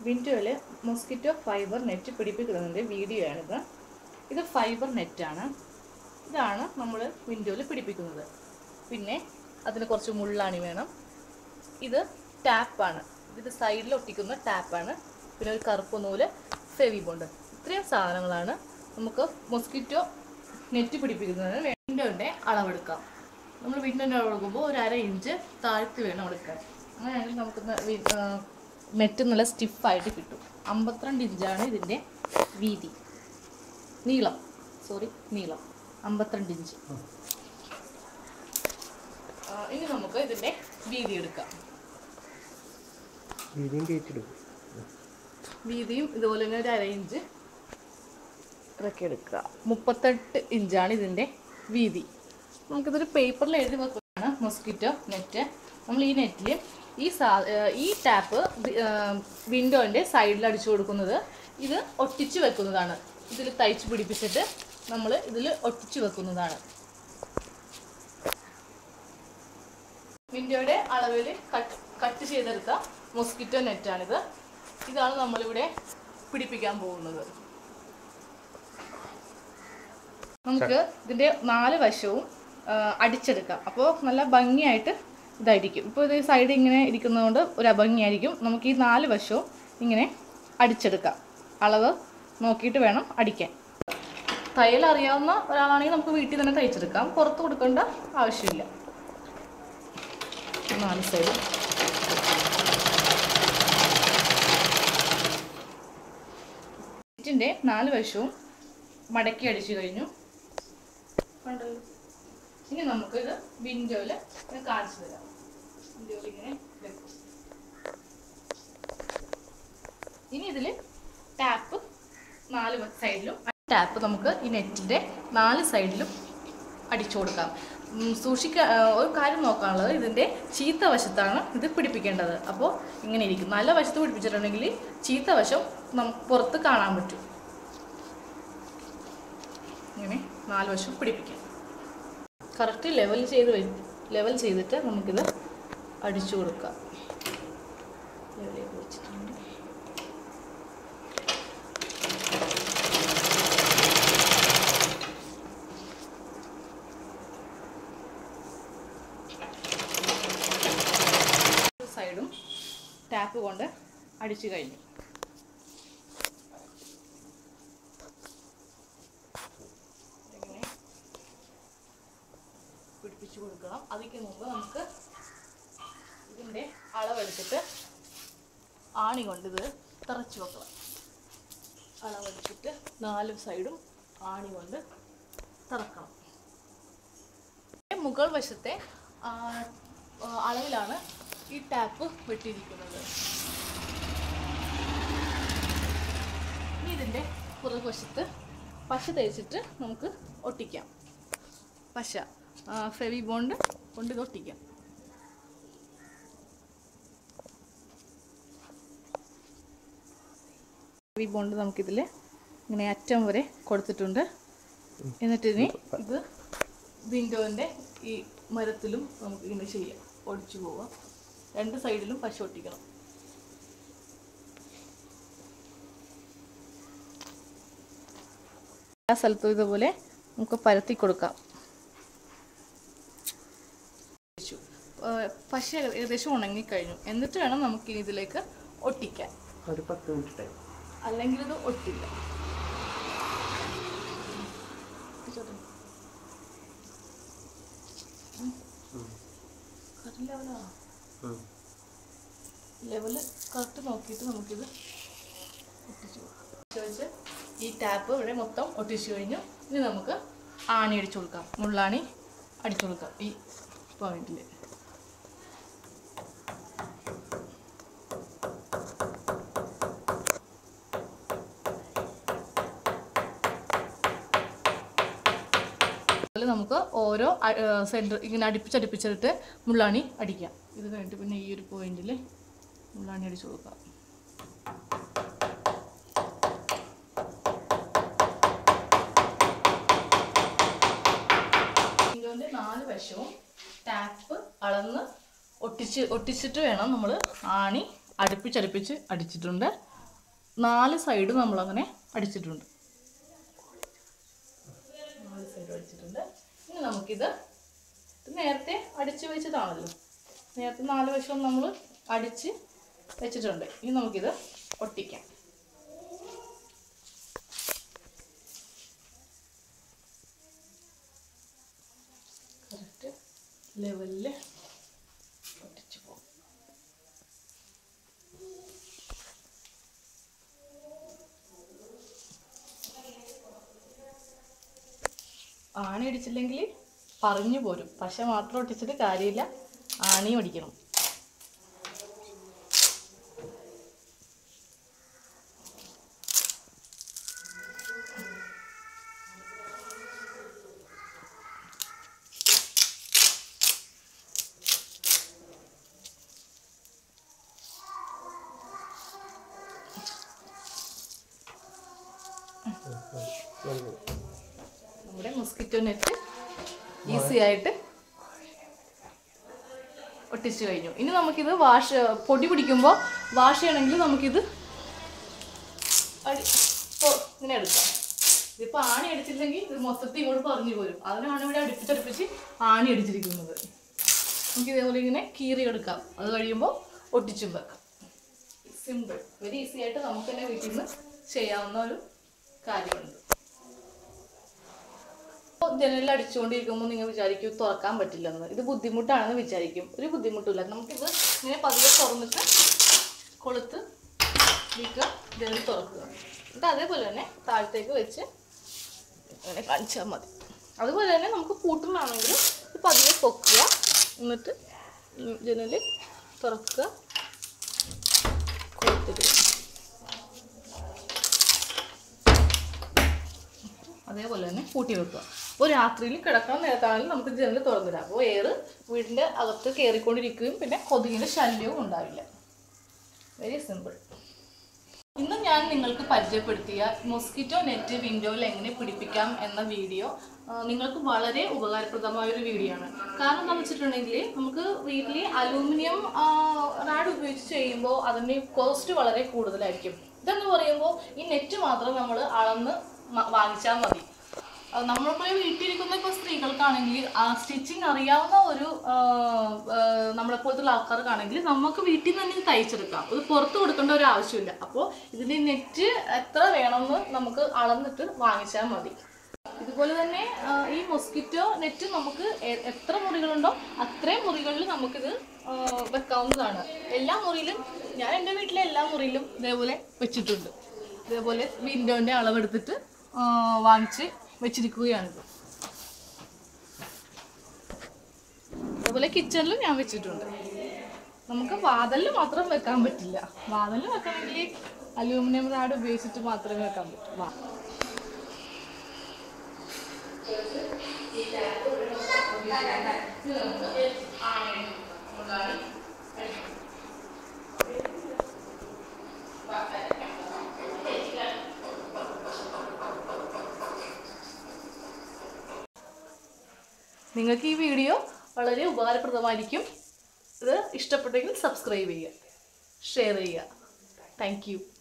വിൻഡോയിൽ mosquito fibre net പിടിപ്പിക്കുന്നതിൻ്റെ video ആണിത് ഇത് ഫൈബർ നെറ്റാണ് ഇതാണ് നമ്മൾ വിൻഡോയിൽ പിടിപ്പിക്കുന്നത് പിന്നെ അതിന് കുറച്ച് മുള്ളാണി വേണം ഇത് ടാപ്പാണ് ഇത് സൈഡിൽ ഒട്ടിക്കുന്ന ടാപ്പാണ് പിന്നെ ഒരു കറുപ്പ് നൂല് ഫെവി ബോണ്ട് ഇത്രയും സാധനങ്ങളാണ് നമുക്ക് മൊസ്കിറ്റോ നെറ്റ് പിടിപ്പിക്കുന്നതിന് വിൻഡോൻ്റെ അളവെടുക്കാം നമ്മൾ വിൻഡോൻ്റെ അളവെടുക്കുമ്പോൾ ഒരു അര ഇഞ്ച് താഴ്ത്തി വേണം എടുക്കാൻ അങ്ങനെയാണെങ്കിൽ നമുക്ക് നെറ്റ് നല്ല സ്റ്റിഫായിട്ട് കിട്ടും അമ്പത്തിരണ്ട് ഇഞ്ചാണ് ഇതിൻ്റെ വീതി നീളം സോറി നീളം അമ്പത്തിരണ്ട് ഇഞ്ച് ആ, ഇനി നമുക്ക് ഇതിൻ്റെ വീതി എടുക്കാം വീതിയും കയറ്റിടും വീതിയും ഇതുപോലെ തന്നെ ഒരു അര ഇഞ്ച് ഇറക്കി എടുക്കുക മുപ്പത്തെട്ട് ഇഞ്ചാണ് ഇതിൻ്റെ വീതി നമുക്കിതൊരു പേപ്പറിൽ എഴുതി വെക്കുന്നതാണ് മൊസ്കിറ്റോ നെറ്റ് നമ്മൾ ഈ നെറ്റിൽ ഈ സാ ഏർ ഈ ടാപ്പ് വിൻഡോൻ്റെ സൈഡിൽ അടിച്ചു കൊടുക്കുന്നത് ഇത് ഒട്ടിച്ച് വെക്കുന്നതാണ് ഇതിൽ തയ്ച്ച് പിടിപ്പിച്ചിട്ട് നമ്മൾ ഇതിൽ ഒട്ടിച്ച് വെക്കുന്നതാണ് വിൻഡോയുടെ അളവിൽ കട്ട് കട്ട് ചെയ്തെടുത്ത മൊസ്കിറ്റോ നെറ്റാണിത് ഇതാണ് നമ്മളിവിടെ പിടിപ്പിക്കാൻ പോകുന്നത് നമുക്ക് ഇതിൻ്റെ നാല് വശവും ആ, അടിച്ചെടുക്കാം അപ്പോൾ നല്ല ഭംഗിയായിട്ട് ഇതായിരിക്കും ഇപ്പോൾ ഇത് സൈഡ് ഇങ്ങനെ ഇരിക്കുന്നതുകൊണ്ട് ഒരു അഭംഗിയായിരിക്കും നമുക്ക് ഈ നാല് വശവും ഇങ്ങനെ അടിച്ചെടുക്കാം അളവ് നോക്കിയിട്ട് വേണം അടിക്കാൻ തയ്യൽ അറിയാവുന്ന ഒരാളാണെങ്കിൽ നമുക്ക് വീട്ടിൽ തന്നെ തയ്ച്ചെടുക്കാം പുറത്ത് കൊടുക്കേണ്ട ആവശ്യമില്ല നാല് സൈഡും നെറ്റിൻ്റെ നാല് വശവും മടക്കി അടിച്ചു കഴിഞ്ഞു കണ്ടല്ലോ ഇനി നമുക്കിത് വിൻഡോയിൽ കാണിച്ചു തരാം വിൻഡോയിൽ ഇങ്ങനെ വെക്കും ഇനി ഇതിൽ ടാപ്പ് നാല് സൈഡിലും ടാപ്പ് നമുക്ക് ഈ നെറ്റിൻ്റെ നാല് സൈഡിലും അടിച്ചു കൊടുക്കാം ഉം, സൂക്ഷിക്ക ആ, ഒരു കാര്യം നോക്കാനുള്ളത് ഇതിൻ്റെ ചീത്ത വശത്താണ് ഇത് പിടിപ്പിക്കേണ്ടത് അപ്പോൾ ഇങ്ങനെ ഇരിക്കും നല്ല വശത്ത് പിടിപ്പിച്ചിട്ടുണ്ടെങ്കിൽ ചീത്ത വശം നമുക്ക് പുറത്ത് കാണാൻ പറ്റും ഇങ്ങനെ നാല് വശം പിടിപ്പിക്കാം കറക്റ്റ് ലെവൽ ചെയ്ത് ലെവൽ ചെയ്തിട്ട് നമുക്കിത് അടിച്ചു കൊടുക്കാം ലെവൽ ചെയ്ത് വെച്ചിട്ടുണ്ട് സൈഡും ടാപ്പ് കൊണ്ട് അടിച്ചു കഴിഞ്ഞു ഇങ്ങനെ പിടിപ്പിച്ചു കൊടുക്കണം അതിക്ക് മുമ്പ് നമുക്ക് ഇതിൻ്റെ അളവെടുത്തിട്ട് ആണി കൊണ്ട് ഇത് തറച്ചു വെക്കണം അളവെടുത്തിട്ട് നാല് സൈഡും ആണി കൊണ്ട് തറക്കണം മുകൾ വശത്തെ ആ, ആ, അളവിലാണ് ഈ ടാപ്പ് വെട്ടിയിരിക്കുന്നത് ഇനി ഇതിൻ്റെ പുറകുവശത്ത് പശ തേച്ചിട്ട് നമുക്ക് ഒട്ടിക്കാം പശ ഫെവി ബോണ്ട് കൊണ്ട് ഇത് ഒട്ടിക്കാം ഫെവി ബോണ്ട് നമുക്കിതിൽ ഇങ്ങനെ അറ്റം വരെ കൊടുത്തിട്ടുണ്ട് എന്നിട്ട് ഇനി ഇത് വിൻഡോൻ്റെ ഈ മരത്തിലും നമുക്ക് ഇങ്ങനെ ചെയ്യാം ഒടിച്ചു പോവാം രണ്ട് സൈഡിലും പശ ഒട്ടിക്കണം എല്ലാ സ്ഥലത്തും ഇതുപോലെ നമുക്ക് പരത്തി കൊടുക്കാം വെച്ചു. ഏർ പശ ഏകദേശം ഉണങ്ങിക്കഴിഞ്ഞു എന്നിട്ട് വേണം നമുക്ക് ഇനി ഇതിലേക്ക് ഒട്ടിക്കാൻ ഒരു പത്ത് മിനിറ്റ് ടൈം അല്ലെങ്കിൽ ഇത് ഒട്ടില്ല ഒട്ടിച്ചോട്ടെ. ഉം. കറക്റ്റ് ലെവലാണോ ലെവല് കറക്റ്റ് നോക്കിയിട്ട് നമുക്കിത് ഒട്ടിച്ചു കൊടുക്കാം ചോദിച്ച് ഈ ടാപ്പ് ഇവിടെ മൊത്തം ഒട്ടിച്ചു കഴിഞ്ഞു ഇനി നമുക്ക് ആണി അടിച്ചു കൊടുക്കാം മുള്ളാണി അടിച്ചു കൊടുക്കാം ഈ പോയിന്റിൽ അതുപോലെ നമുക്ക് ഓരോ സെൻറ്റർ ഇങ്ങനെ അടുപ്പിച്ചടുപ്പിച്ചിട്ട് മുള്ളാണി അടിക്കാം ഇത് കഴിഞ്ഞിട്ട് പിന്നെ ഈ ഒരു പോയിന്റിൽ മുള്ളാണി അടിച്ചു കൊടുക്കാം ഇതിൻ്റെ നാല് വശവും ടാപ്പ് അളന്ന് ഒട്ടിച്ച് ഒട്ടിച്ചിട്ട് വേണം നമ്മൾ ആണി അടുപ്പിച്ചടുപ്പിച്ച് അടിച്ചിട്ടുണ്ട് നാല് സൈഡ് നമ്മളങ്ങനെ അടിച്ചിട്ടുണ്ട് നാല് സൈഡ് അടിച്ചിട്ടുണ്ട് ഇനി നമുക്കിത് ഇത് നേരത്തെ അടിച്ച് വെച്ചതാണല്ലോ നേരത്തെ നാല് വശവും നമ്മൾ അടിച്ച് വെച്ചിട്ടുണ്ട് ഇനി നമുക്കിത് ഒട്ടിക്കാം കറക്റ്റ് ലെവലിൽ ഒട്ടിച്ച് പോകും ആണി അടിച്ചില്ലെങ്കിൽ പറഞ്ഞു പോരും പശ മാത്രം ഒട്ടിച്ചിട്ട് കാര്യമില്ല ആണിയും അടിക്കണം നമ്മുടെ മൊസ്കിറ്റോ നെറ്റ് ഈസി ആയിട്ട് ഒട്ടിച്ചു കഴിഞ്ഞു ഇനി നമുക്കിത് വാഷ് പൊടി പിടിക്കുമ്പോൾ വാഷ് ചെയ്യണമെങ്കിൽ നമുക്കിത് അടി ഓ, ഇങ്ങനെ എടുക്കാം ഇതിപ്പോൾ ആണി അടിച്ചില്ലെങ്കിൽ ഇത് മൊത്തത്തിൽ ഇങ്ങോട്ട് പറഞ്ഞു പോരും അതിനാണ് ഇവിടെ അടുപ്പിച്ചടുപ്പിച്ച് ആണി അടിച്ചിരിക്കുന്നത് നമുക്ക് ഇതേപോലെ ഇങ്ങനെ കീറി എടുക്കാം അത് കഴിയുമ്പോൾ ഒട്ടിച്ചും വെക്കാം സിമ്പിൾ വെരി ഈസി ആയിട്ട് നമുക്ക് തന്നെ വീട്ടിൽ നിന്ന് ചെയ്യാവുന്ന ഒരു കാര്യമുണ്ട് ഇപ്പോൾ ജനലിൽ അടിച്ചുകൊണ്ടിരിക്കുമ്പോൾ നിങ്ങൾ വിചാരിക്കും ഇത് തുറക്കാൻ പറ്റില്ലെന്ന് ഇത് ബുദ്ധിമുട്ടാണെന്ന് വിചാരിക്കും ഒരു ബുദ്ധിമുട്ടില്ല നമുക്കിത് ഇങ്ങനെ പതിയെ തുറന്നിട്ട് കൊളുത്ത് വിൽക്കുക ജനൽ തുറക്കുക എന്നിട്ട് അതേപോലെ തന്നെ താഴത്തേക്ക് വെച്ച് ഇങ്ങനെ കാണിച്ചാൽ മതി അതുപോലെ തന്നെ നമുക്ക് പൂട്ടുന്നതാണെങ്കിൽ ഇത് പതിയെ പൊക്കുക എന്നിട്ട് ജനൽ തുറക്കുക കൊളുത്തിടുക അതേപോലെ തന്നെ കൂട്ടി വെക്കുക അപ്പോൾ രാത്രിയിൽ കിടക്കാൻ നേരത്താണെങ്കിലും നമുക്ക് ജനൽ തുറന്നിടാം അപ്പോൾ എയർ വീടിൻ്റെ അകത്ത് കയറിക്കൊണ്ടിരിക്കുകയും പിന്നെ കൊതുകിൻ്റെ ശല്യവും ഉണ്ടാവില്ല വെരി സിമ്പിൾ ഇന്ന് ഞാൻ നിങ്ങൾക്ക് പരിചയപ്പെടുത്തിയ മൊസ്കിറ്റോ നെറ്റ് വിൻഡോയിൽ എങ്ങനെ പിടിപ്പിക്കാം എന്ന വീഡിയോ ആ, നിങ്ങൾക്ക് വളരെ ഉപകാരപ്രദമായ ഒരു വീഡിയോ ആണ് കാരണം എന്താണെന്ന് വെച്ചിട്ടുണ്ടെങ്കിൽ നമുക്ക് വീട്ടിൽ അലൂമിനിയം റാഡ് ഉപയോഗിച്ച് ചെയ്യുമ്പോൾ അതിൻ്റെ കോസ്റ്റ് വളരെ കൂടുതലായിരിക്കും ഇതെന്ന് പറയുമ്പോൾ ഈ നെറ്റ് മാത്രം നമ്മൾ അളന്ന് മ- വാങ്ങിച്ചാൽ മതി അത് നമ്മളിപ്പോൾ വീട്ടിലിരിക്കുന്ന ഇപ്പോൾ സ്ത്രീകൾക്കാണെങ്കിൽ സ്റ്റിച്ചിങ് അറിയാവുന്ന ഒരു ആ, ആ, നമ്മളെപ്പോലത്തുള്ള ആൾക്കാർക്കാണെങ്കിൽ നമുക്ക് വീട്ടിൽ നിന്ന് തന്നെ ഇത് തയ്ച്ചെടുക്കാം ഇത് പുറത്ത് കൊടുക്കേണ്ട ഒരു ആവശ്യമില്ല അപ്പോൾ ഇതിൻ്റെ നെറ്റ് എത്ര വേണമെന്ന് നമുക്ക് അളന്നിട്ട് വാങ്ങിച്ചാൽ മതി ഇതുപോലെ തന്നെ ആ, ഈ മൊസ്കിറ്റോ നെറ്റ് നമുക്ക് എ- എത്ര മുറികളുണ്ടോ അത്രയും മുറികളിൽ നമുക്കിത് ആ, വെക്കാവുന്നതാണ് എല്ലാ മുറിയിലും ഞാൻ എൻ്റെ വീട്ടിലെ എല്ലാ മുറിയിലും ഇതേപോലെ വെച്ചിട്ടുണ്ട് ഇതേപോലെ വിൻഡോൻ്റെ അളവെടുത്തിട്ട് ആ, വാങ്ങിച്ച് വെച്ചിരിക്കുകയാണിത് അതുപോലെ കിച്ചണിലും ഞാൻ വെച്ചിട്ടുണ്ട് നമുക്ക് വാതലിൽ മാത്രം വെക്കാൻ പറ്റില്ല വാതലിൽ വെക്കണമെങ്കിൽ അലൂമിനിയം റാഡ് ഉപയോഗിച്ചിട്ട് മാത്രമേ വെക്കാൻ പറ്റൂ വാ നിങ്ങൾക്ക് ഈ വീഡിയോ വളരെ ഉപകാരപ്രദമായിരിക്കും ഇത് ഇഷ്ടപ്പെട്ടെങ്കിൽ സബ്സ്ക്രൈബ് ചെയ്യുക ഷെയർ ചെയ്യുക താങ്ക് യു